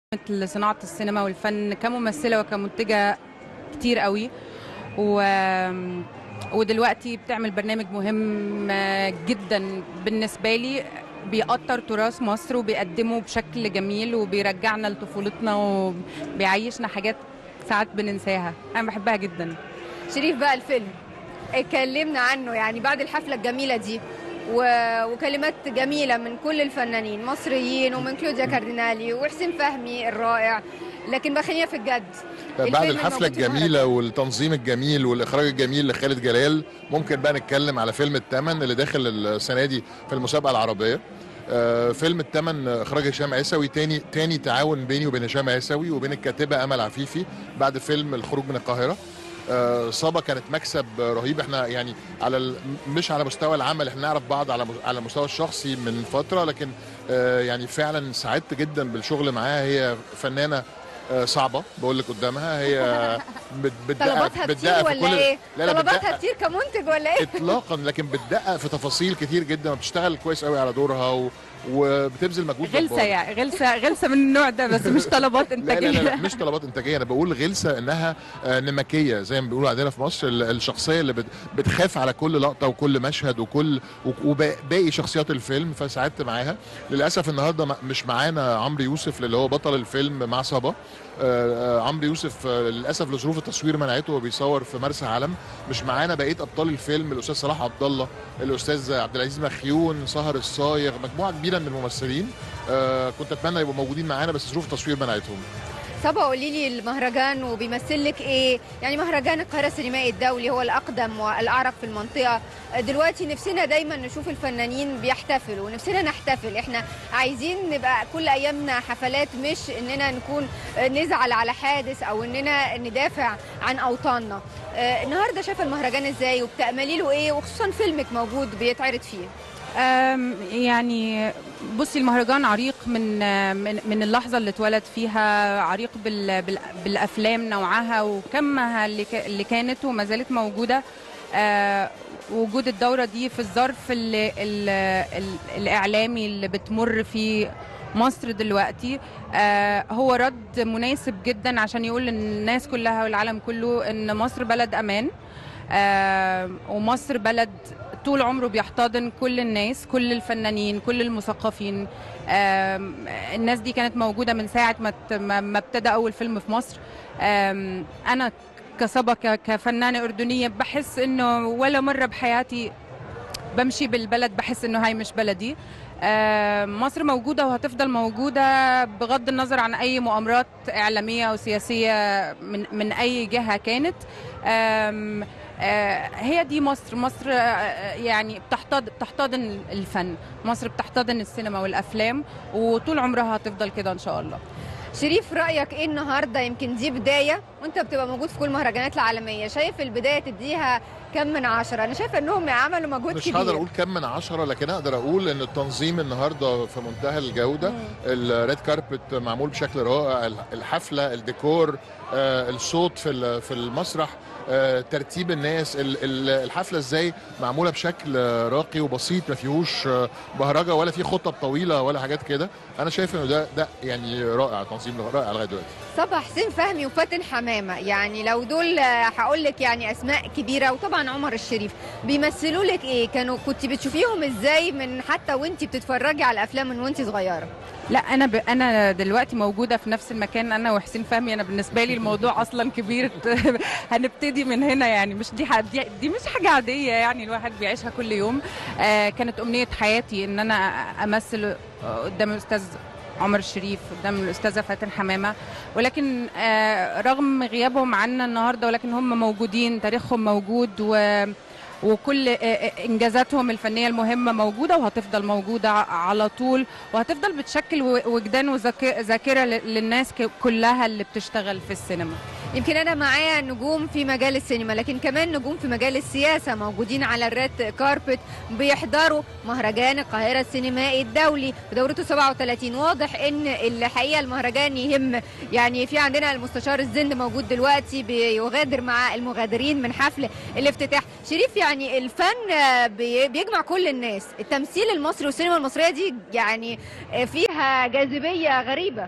مثل صناعة السينما والفن كممثلة وكمنتجة كتير قوي و... ودلوقتي بتعمل برنامج مهم جدا بالنسبة لي بيأطر تراث مصر وبيقدمه بشكل جميل وبيرجعنا لطفولتنا وبيعيشنا حاجات ساعات بننساها أنا بحبها جدا شريف بقى الفيلم اتكلمنا عنه يعني بعد الحفلة الجميلة دي و... وكلمات جميلة من كل الفنانين مصريين ومن كلوديا كاردينالي وحسين فهمي الرائع لكن بقى خلينا في الجد بعد الفيلم الحفلة الموجود في الجميلة والتنظيم الجميل والإخراج الجميل لخالد جلال ممكن بقى نتكلم على فيلم التمن اللي داخل السنة دي في المسابقة العربية آه، فيلم التمن إخراج هشام عيسوي تاني تاني تعاون بيني وبين هشام عيسوي وبين الكاتبة أمل عفيفي بعد فيلم الخروج من القاهرة آه، صبا كانت مكسب رهيب احنا يعني على ال... مش على مستوى العمل احنا نعرف بعض على على المستوى الشخصي من فتره لكن آه، يعني فعلا سعدت جدا بالشغل معاها هي فنانه آه، صعبه بقول لك قدامها هي بت- بتدقق طلباتها كتير بتدقق في ولا كل ايه؟ لا لا طلباتها بتدقق كتير كمنتج ولا ايه؟ اطلاقا لكن بتدقق في تفاصيل كتير جدا وبتشتغل كويس قوي على دورها و... وبتبذل مجهود غلسة جبار. يعني غلسة غلسة من النوع ده بس مش طلبات لا لا لا, لا إنتاجية مش طلبات انتاجيه انا بقول غلسه انها آه، نمكيه زي ما بيقولوا عندنا في مصر ال- الشخصيه اللي بت- بتخاف على كل لقطه وكل مشهد وكل وباقي شخصيات الفيلم فساعدت معاها للاسف النهارده م- مش معانا عمرو يوسف اللي هو بطل الفيلم مع صبا آه، آه، عمرو يوسف آه، للاسف لظروف التصوير منعته وبيصور في مرسى علم مش معانا بقيه ابطال الفيلم الاستاذ صلاح عبد الله الاستاذ عبد العزيز مخيون سهر الصايغ مجموعه كبيره من الممثلين آه، كنت اتمنى يبقوا موجودين معانا بس ظروف التصوير منعتهم صبا قولي لي المهرجان وبيمثل لك ايه؟ يعني مهرجان القاهرة السينمائي الدولي هو الأقدم والأعرق في المنطقة دلوقتي نفسنا دايما نشوف الفنانين بيحتفلوا ونفسنا نحتفل احنا عايزين نبقى كل أيامنا حفلات مش إننا نكون نزعل على حادث أو إننا ندافع عن أوطاننا آه، النهاردة شايفة المهرجان ازاي وبتأملي له ايه وخصوصا فيلمك موجود بيتعرض فيه أم، يعني بصي المهرجان عريق من من من اللحظه اللي اتولد فيها عريق بال بال بالافلام نوعها وكمها اللي ك- اللي كانت وما زالت موجوده آه، وجود الدوره دي في الظرف اللي ال ال الاعلامي اللي بتمر فيه مصر دلوقتي آه، هو رد مناسب جدا عشان يقول للناس كلها والعالم كله ان مصر بلد امان آه، ومصر بلد طول عمره بيحتضن كل الناس كل الفنانين كل المثقفين آم، الناس دي كانت موجودة من ساعة ما ت- ما ما ابتدى أول فيلم في مصر آم، أنا كصبا ك- كفنانة أردنية بحس إنه ولا مرة بحياتي بمشي بالبلد بحس إنه هاي مش بلدي آم، مصر موجودة وهتفضل موجودة بغض النظر عن أي مؤامرات إعلامية أو سياسية من من أي جهة كانت آم، آه، هي دي مصر مصر آه، يعني بتحتضن بتحتضن الفن مصر بتحتضن السينما والافلام وطول عمرها هتفضل كده ان شاء الله شريف رأيك ايه النهارده يمكن دي بداية وانت بتبقى موجود في كل المهرجانات العالمية شايف البداية تديها كم من عشرة انا شايفة انهم عملوا مجهود مش كبير هقدر اقول كم من عشرة لكن اقدر اقول ان التنظيم النهارده في منتهى الجوده مم. الريد كاربت معمول بشكل رائع الحفله الديكور آه، الصوت في ال- في المسرح آه، ترتيب الناس ال- ال- الحفله ازاي معموله بشكل آه، راقي وبسيط ما فيهوش آه، بهرجه ولا فيه خطب طويله ولا حاجات كده انا شايف انه ده ده يعني رائع تنظيم رائع لغايه دلوقتي صبا حسين فهمي وفاتن حمامة يعني لو دول آه، هقول لك يعني اسماء كبيرة وطبعا عمر الشريف بيمثلوا لك ايه كانوا كنت بتشوفيهم ازاي من حتى وانت بتتفرجي على الافلام من وانت صغيرة لا انا ب... انا دلوقتي موجوده في نفس المكان انا وحسين فهمي انا بالنسبه لي الموضوع اصلا كبير هنبتدي من هنا يعني مش دي ح... دي, دي مش حاجه عاديه يعني الواحد بيعيشها كل يوم آه كانت امنيه حياتي ان انا امثل قدام الاستاذ عمر الشريف قدام الاستاذه فاتن حمامه ولكن آه رغم غيابهم عنا النهارده ولكن هم موجودين تاريخهم موجود و وكل آه، آه، انجازاتهم الفنيه المهمه موجوده وهتفضل موجوده ع- على طول وهتفضل بتشكل و- وجدان وذاكره للناس ك- كلها اللي بتشتغل في السينما يمكن انا معايا نجوم في مجال السينما لكن كمان نجوم في مجال السياسه موجودين على الريد كاربت بيحضروا مهرجان القاهره السينمائي الدولي بدورته 37 واضح ان الحقيقه المهرجان يهم يعني في عندنا المستشار الزند موجود دلوقتي بيغادر مع المغادرين من حفل الافتتاح شريف يعني الفن آه، بي- بيجمع كل الناس التمثيل المصري والسينما المصريه دي يعني آه، فيها جاذبيه غريبه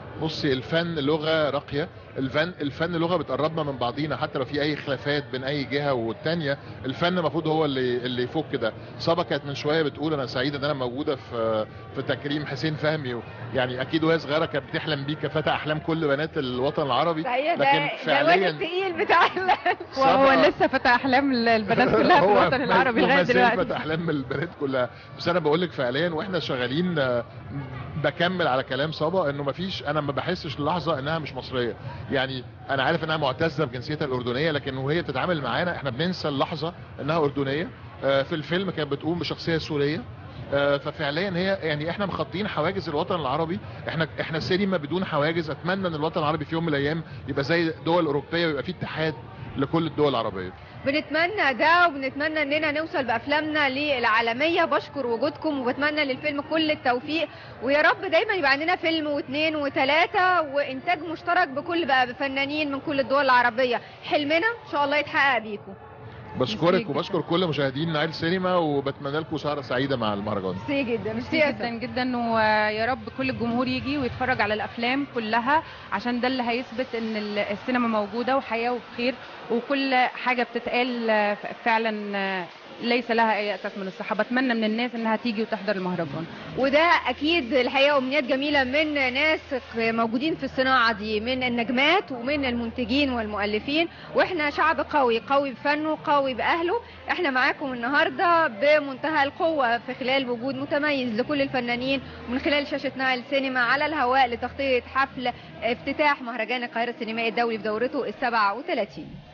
بصي الفن لغه راقيه الفن الفن لغه بتقربنا من بعضينا حتى لو في اي خلافات بين اي جهه والتانيه الفن المفروض هو اللي اللي يفك ده صبا كانت من شويه بتقول انا سعيده ان انا موجوده في في تكريم حسين فهمي و- يعني اكيد وهي صغيره كانت بتحلم بيه كفتى احلام كل بنات الوطن العربي صحيح ده لكن ده فعليا الواد التقيل بتاع ال- وهو صبا- لسه فتى احلام البنات كلها في هو الوطن العربي ما- لغايه ما زال دلوقتي فتى احلام البنات كلها بس انا بقول لك فعليا واحنا شغالين آه، بكمل على كلام صبا انه ما فيش انا ما بحسش للحظه انها مش مصريه يعني انا عارف انها معتزه بجنسيتها الاردنيه لكن وهي بتتعامل معانا احنا بننسى اللحظه انها اردنيه آه، في الفيلم كانت بتقوم بشخصيه سوريه آه، ففعليا هي يعني احنا مخطين حواجز الوطن العربي احنا احنا سينما بدون حواجز اتمنى ان الوطن العربي في يوم من الايام يبقى زي دول اوروبيه ويبقى فيه اتحاد لكل الدول العربيه بنتمنى ده وبنتمنى اننا نوصل بافلامنا للعالميه بشكر وجودكم وبتمنى للفيلم كل التوفيق ويا رب دايما يبقى عندنا فيلم واثنين وثلاثه وانتاج مشترك بكل بقى بفنانين من كل الدول العربيه حلمنا ان شاء الله يتحقق بيكم بشكرك جدا. وبشكر كل مشاهدين نايل سينما وبتمنى لكم سهره سعيده مع المهرجان ميرسي جدا ميرسي ميرسي يا جدا جدا ويا رب كل الجمهور يجي ويتفرج على الافلام كلها عشان ده اللي هيثبت ان ال- السينما موجوده وحياه وبخير وكل حاجه بتتقال آه، فعلا آه، ليس لها اي اساس من الصحه بتمنى من الناس انها تيجي وتحضر المهرجان وده اكيد الحقيقه امنيات جميله من ناس موجودين في الصناعه دي من النجمات ومن المنتجين والمؤلفين واحنا شعب قوي قوي بفنه قوي باهله احنا معاكم النهارده بمنتهى القوه في خلال وجود متميز لكل الفنانين ومن خلال شاشه نايل سينما على الهواء لتغطيه حفل افتتاح مهرجان القاهره السينمائي الدولي في دورته ال 37